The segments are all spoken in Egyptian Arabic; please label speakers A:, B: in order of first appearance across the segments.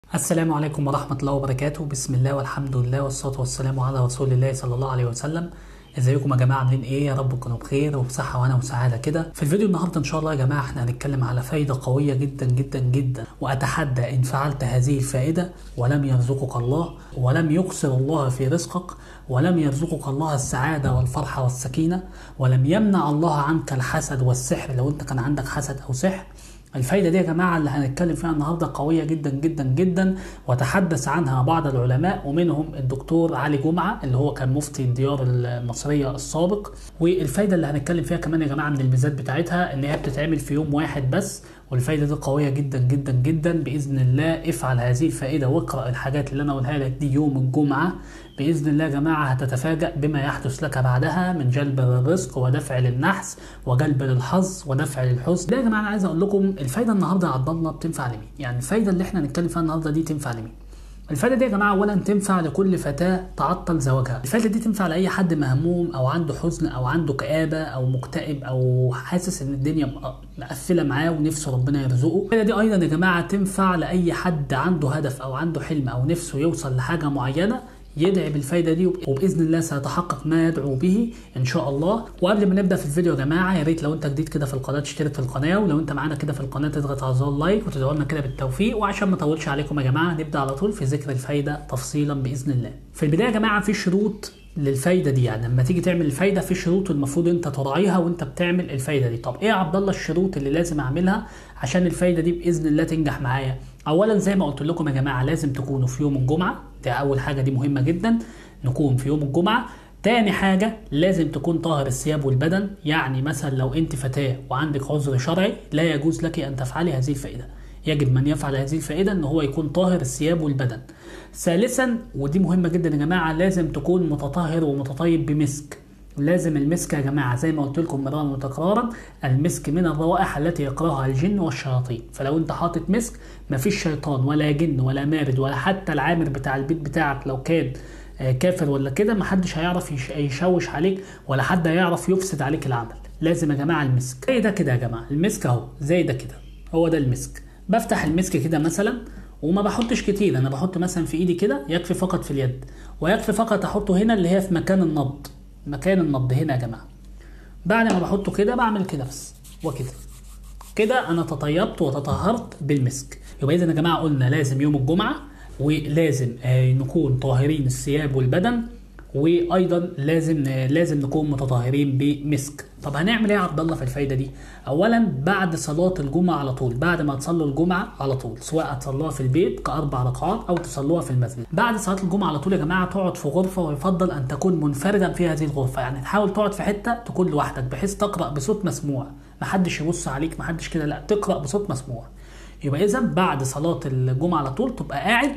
A: السلام عليكم ورحمة الله وبركاته بسم الله والحمد لله والصلاة والسلام على رسول الله صلى الله عليه وسلم ازيكم يا جماعة عاملين ايه يا رب تكونوا بخير وبصحة وانا وسعادة كده في الفيديو النهاردة ان شاء الله يا جماعة احنا هنتكلم على فايدة قوية جدا جدا جدا واتحدى ان فعلت هذه الفائدة ولم يرزقك الله ولم يقصر الله في رزقك ولم يرزقك الله السعادة والفرحة والسكينة ولم يمنع الله عنك الحسد والسحر لو انت كان عندك حسد او سحر الفايدة دي يا جماعة اللي هنتكلم فيها النهاردة قوية جدا جدا جدا وتحدث عنها بعض العلماء ومنهم الدكتور علي جمعة اللي هو كان مفتي الديار المصرية السابق والفايدة اللي هنتكلم فيها كمان يا جماعة من الميزات بتاعتها ان هي بتتعمل في يوم واحد بس والفايدة دي قوية جدا جدا جدا بإذن الله افعل هذه الفائدة واقرأ الحاجات اللي أنا أقولها لك دي يوم الجمعة بإذن الله يا جماعة هتتفاجأ بما يحدث لك بعدها من جلب للرزق ودفع للنحس وجلب للحظ ودفع للحزن ده يا جماعة أنا عايز أقول لكم الفايدة النهاردة يا عبد الله بتنفع لمين يعني الفايدة اللي احنا هنتكلم فيها النهاردة دي تنفع لمين الفايدة دي يا جماعة أولا تنفع لكل فتاة تعطل زواجها الفايدة دي تنفع لأي حد مهموم أو عنده حزن أو عنده كآبة أو مكتئب أو حاسس إن الدنيا مقفلة معاه ونفسه ربنا يرزقه الفايدة دي أيضا يا جماعة تنفع لأي حد عنده هدف أو عنده حلم أو نفسه يوصل لحاجة معينة يدعي بالفايدة دي وبإذن الله سيتحقق ما يدعو به إن شاء الله وقبل ما نبدأ في الفيديو يا جماعة يا ريت لو أنت جديد كده في القناة تشترك في القناة ولو أنت معانا كده في القناة تضغط على زر اللايك وتدعو لنا كده بالتوفيق وعشان ما أطولش عليكم يا جماعة نبدأ على طول في ذكر الفايدة تفصيلا بإذن الله في البداية يا جماعة في شروط للفايدة دي يعني لما تيجي تعمل الفايدة في شروط المفروض انت تراعيها وانت بتعمل الفايدة دي طب ايه يا عبد الله الشروط اللي لازم اعملها عشان الفايدة دي بإذن الله تنجح معايا اولا زي ما قلت لكم يا جماعة لازم تكونوا في يوم الجمعة ده اول حاجة دي مهمة جدا نكون في يوم الجمعة تاني حاجة لازم تكون طاهر الثياب والبدن يعني مثلا لو انت فتاة وعندك عذر شرعي لا يجوز لك ان تفعلي هذه الفائدة يجب من يفعل هذه الفائدة ان هو يكون طاهر الثياب والبدن ثالثا ودي مهمة جدا يا جماعة لازم تكون متطهر ومتطيب بمسك لازم المسك يا جماعة زي ما قلت لكم مرارا وتكرارا المسك من الروائح التي يكرهها الجن والشياطين فلو انت حاطط مسك مفيش شيطان ولا جن ولا مارد ولا حتى العامر بتاع البيت بتاعك لو كان كافر ولا كده محدش هيعرف يشوش عليك ولا حد هيعرف يفسد عليك العمل لازم يا جماعة المسك زي ده كده يا جماعة المسك اهو زي ده كده هو ده المسك بفتح المسك كده مثلا وما بحطش كتير انا بحط مثلا في ايدي كده يكفي فقط في اليد ويكفي فقط احطه هنا اللي هي في مكان النبض مكان النبض هنا يا جماعه بعد ما بحطه كده بعمل كده بس وكده كده انا تطيبت وتطهرت بالمسك يبقى اذا يا جماعه قلنا لازم يوم الجمعه ولازم نكون طاهرين الثياب والبدن وايضا لازم لازم نكون متطهرين بمسك طب هنعمل ايه يا عبد الله في الفايده دي اولا بعد صلاه الجمعه على طول بعد ما تصلوا الجمعه على طول سواء تصلوها في البيت كاربع ركعات او تصلوها في المسجد بعد صلاه الجمعه على طول يا جماعه تقعد في غرفه ويفضل ان تكون منفردا في هذه الغرفه يعني تحاول تقعد في حته تكون لوحدك بحيث تقرا بصوت مسموع محدش يبص عليك محدش كده لا تقرا بصوت مسموع يبقى اذا بعد صلاه الجمعه على طول تبقى قاعد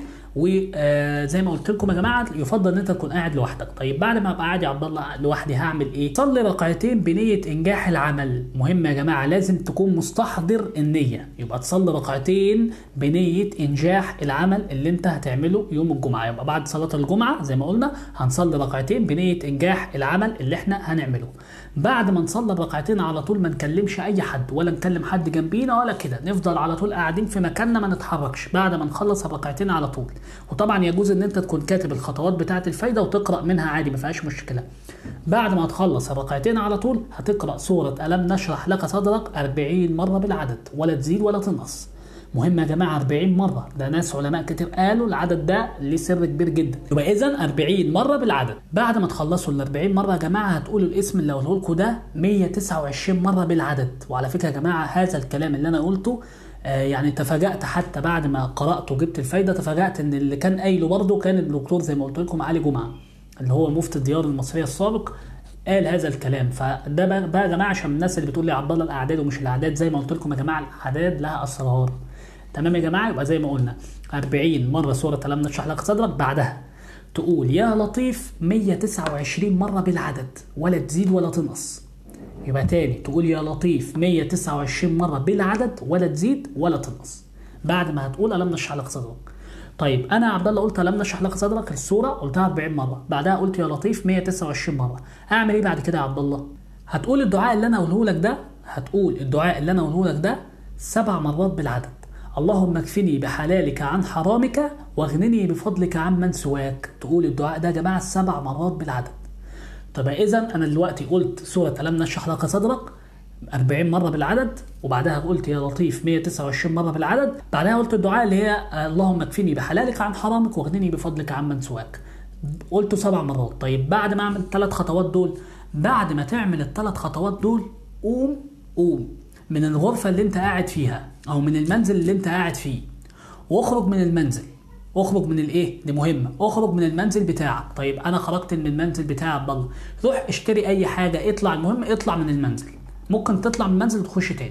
A: وزي ما قلت لكم يا جماعه يفضل ان انت تكون قاعد لوحدك طيب بعد ما ابقى قاعد يا عبد الله لوحدي هعمل ايه صلي ركعتين بنيه انجاح العمل مهم يا جماعه لازم تكون مستحضر النيه يبقى تصلي ركعتين بنيه انجاح العمل اللي انت هتعمله يوم الجمعه يبقى بعد صلاه الجمعه زي ما قلنا هنصلي ركعتين بنيه انجاح العمل اللي احنا هنعمله بعد ما نصلي الركعتين على طول ما نكلمش اي حد ولا نكلم حد جنبينا ولا كده نفضل على طول قاعدين في مكاننا ما نتحركش بعد ما نخلص الركعتين على طول وطبعا يجوز ان انت تكون كاتب الخطوات بتاعه الفايده وتقرا منها عادي ما فيهاش مشكله بعد ما تخلص الركعتين على طول هتقرا سوره الم نشرح لك صدرك 40 مره بالعدد ولا تزيد ولا تنقص مهم يا جماعه 40 مره ده ناس علماء كتير قالوا العدد ده ليه سر كبير جدا يبقى اذا 40 مره بالعدد بعد ما تخلصوا ال 40 مره يا جماعه هتقولوا الاسم اللي هقوله لكم ده 129 مره بالعدد وعلى فكره يا جماعه هذا الكلام اللي انا قلته يعني تفاجأت حتى بعد ما قرأت وجبت الفايدة تفاجأت ان اللي كان قايله برضه كان الدكتور زي ما قلت لكم علي جمعة اللي هو مفتي الديار المصرية السابق قال هذا الكلام فده بقى يا جماعة عشان الناس اللي بتقول لي عبد الله الأعداد ومش الأعداد زي ما قلت لكم يا جماعة الأعداد لها أسرار تمام يا جماعة يبقى زي ما قلنا 40 مرة سورة ألم نشرح لك صدرك بعدها تقول يا لطيف 129 مرة بالعدد ولا تزيد ولا تنقص يبقى تاني تقول يا لطيف 129 مرة بالعدد ولا تزيد ولا تنقص بعد ما هتقول ألم نشرح لك صدرك طيب انا يا عبد الله قلت ألم نشرح لك صدرك السورة قلتها 40 مرة بعدها قلت يا لطيف 129 مرة اعمل ايه بعد كده يا عبد الله هتقول الدعاء اللي انا اقوله لك ده هتقول الدعاء اللي انا اقوله لك ده سبع مرات بالعدد اللهم اكفني بحلالك عن حرامك واغنني بفضلك عمن سواك تقول الدعاء ده يا جماعه سبع مرات بالعدد طب اذا انا دلوقتي قلت سوره الم نشرح لك صدرك 40 مره بالعدد وبعدها قلت يا لطيف 129 مره بالعدد بعدها قلت الدعاء اللي هي اللهم اكفني بحلالك عن حرامك واغنني بفضلك عمن سواك قلته سبع مرات طيب بعد ما اعمل الثلاث خطوات دول بعد ما تعمل الثلاث خطوات دول قوم قوم من الغرفه اللي انت قاعد فيها او من المنزل اللي انت قاعد فيه واخرج من المنزل اخرج من الايه دي مهمه اخرج من المنزل بتاعك طيب انا خرجت من المنزل بتاعي عبد الله روح اشتري اي حاجه اطلع المهم اطلع من المنزل ممكن تطلع من المنزل وتخش تاني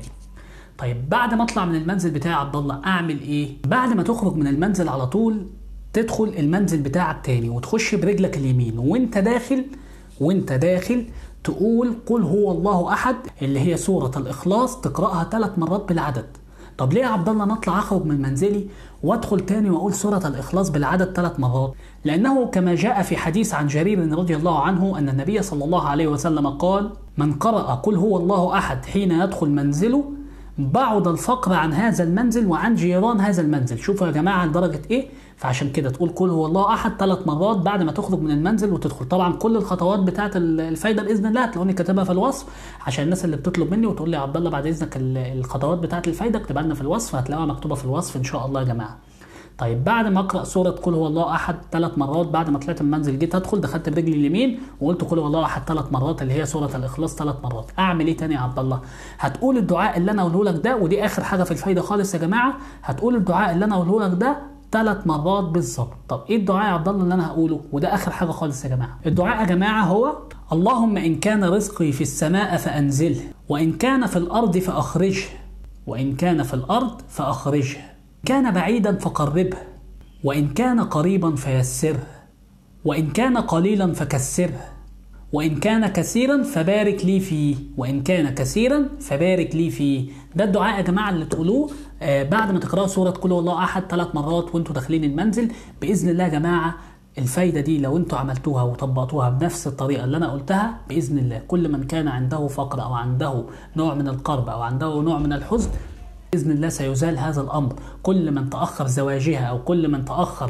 A: طيب بعد ما اطلع من المنزل بتاعي عبد الله اعمل ايه بعد ما تخرج من المنزل على طول تدخل المنزل بتاعك تاني وتخش برجلك اليمين وانت داخل وانت داخل تقول قل هو الله احد اللي هي سوره الاخلاص تقراها ثلاث مرات بالعدد طب ليه يا عبد الله نطلع اخرج من منزلي وادخل تاني واقول سوره الاخلاص بالعدد ثلاث مرات لانه كما جاء في حديث عن جرير رضي الله عنه ان النبي صلى الله عليه وسلم قال من قرأ قل هو الله احد حين يدخل منزله بعد الفقر عن هذا المنزل وعن جيران هذا المنزل شوفوا يا جماعه لدرجه ايه فعشان كده تقول قل هو الله احد ثلاث مرات بعد ما تخرج من المنزل وتدخل طبعا كل الخطوات بتاعه الفايده باذن الله هتلاقوني كاتبها في الوصف عشان الناس اللي بتطلب مني وتقول لي يا عبد الله بعد اذنك الخطوات بتاعه الفايده اكتبها لنا في الوصف هتلاقوها مكتوبه في الوصف ان شاء الله يا جماعه طيب بعد ما اقرا سوره قل هو الله احد ثلاث مرات بعد ما طلعت من المنزل جيت ادخل دخلت برجلي اليمين وقلت قل هو الله احد ثلاث مرات اللي هي سوره الاخلاص ثلاث مرات اعمل ايه تاني يا عبد الله هتقول الدعاء اللي انا اقوله لك ده ودي اخر حاجه في الفايده خالص يا جماعه هتقول الدعاء اللي انا اقوله لك ده ثلاث مرات بالظبط طب ايه الدعاء يا عبد الله اللي انا هقوله وده اخر حاجه خالص يا جماعه الدعاء يا جماعه هو اللهم ان كان رزقي في السماء فانزله وان كان في الارض فاخرجه وان كان في الارض فاخرجه كان بعيدا فقربه وإن كان قريبا فيسره وإن كان قليلا فكسره وإن كان كثيرا فبارك لي فيه وإن كان كثيرا فبارك لي فيه ده الدعاء يا جماعة اللي تقولوه آه بعد ما تقرأوا سورة قل هو الله أحد ثلاث مرات وانتوا داخلين المنزل بإذن الله يا جماعة الفايدة دي لو انتوا عملتوها وطبقتوها بنفس الطريقة اللي أنا قلتها بإذن الله كل من كان عنده فقر أو عنده نوع من القرب أو عنده نوع من الحزن باذن الله سيزال هذا الامر كل من تاخر زواجها او كل من تاخر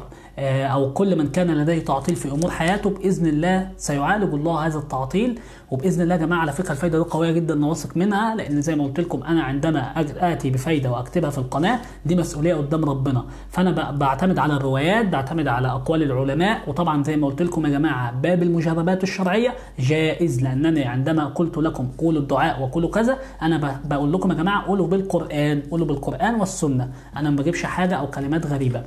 A: او كل من كان لديه تعطيل في امور حياته باذن الله سيعالج الله هذا التعطيل وباذن الله يا جماعه على فكره الفايده دي قويه جدا نواثق منها لان زي ما قلت لكم انا عندما اتي بفايده واكتبها في القناه دي مسؤوليه قدام ربنا فانا بعتمد على الروايات بعتمد على اقوال العلماء وطبعا زي ما قلت لكم يا جماعه باب المجربات الشرعيه جائز لانني عندما قلت لكم قولوا الدعاء وقولوا كذا انا بقول لكم يا جماعه قولوا بالقران قولوا بالقران والسنه انا ما بجيبش حاجه او كلمات غريبه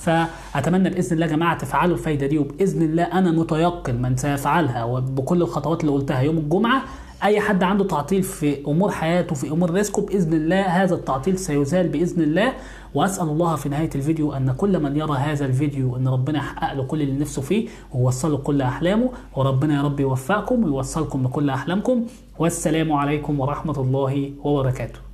A: فاتمنى باذن الله يا جماعه تفعلوا الفايده دي وباذن الله انا متيقن من سيفعلها وبكل الخطوات اللي قلتها يوم الجمعه اي حد عنده تعطيل في امور حياته في امور رزقه باذن الله هذا التعطيل سيزال باذن الله واسال الله في نهايه الفيديو ان كل من يرى هذا الفيديو ان ربنا يحقق له كل اللي نفسه فيه ويوصل له كل احلامه وربنا يا رب يوفقكم ويوصلكم لكل احلامكم والسلام عليكم ورحمه الله وبركاته